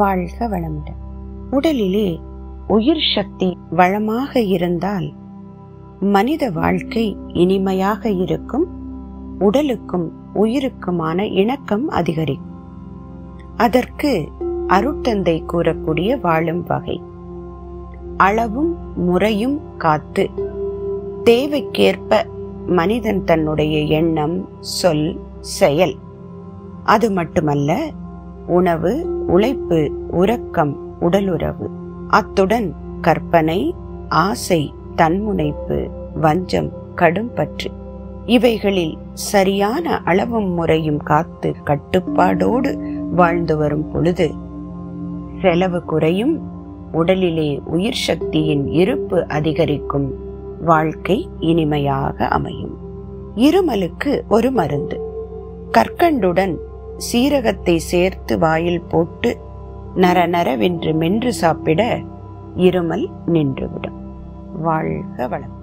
வாழ்க வளமுடன் உடலிலே உயிர் சக்தி வளமாக இருந்தால் மனித வாழ்க்கை இனிமையாக இருக்கும் உடலுக்கும் உயிருக்குமான இணக்கம் அதிகரிக்கும் அதற்கு அருட்தந்தை கூறக்கூடிய வாழும் வகை அளவும் முறையும் காத்து தேவைக்கேற்ப மனிதன் தன்னுடைய எண்ணம் சொல் செயல் அது மட்டுமல்ல உணவு உழைப்பு உறக்கம் உடலுறவு அத்துடன் கற்பனை ஆசை தன்முனைப்பு வஞ்சம் கடும்பற்று இவைகளில் சரியான அளவும் முறையும் காத்து கட்டுப்பாடோடு வாழ்ந்து வரும் பொழுது செலவு குறையும் உடலிலே உயிர் சக்தியின் இருப்பு அதிகரிக்கும் வாழ்க்கை இனிமையாக அமையும் இருமலுக்கு ஒரு மருந்து கற்கண்டுடன் சீரகத்தை சேர்த்து வாயில் போட்டு நர நரவென்று மென்று சாப்பிட இருமல் நின்றுவிடும் வாழ்க வளம்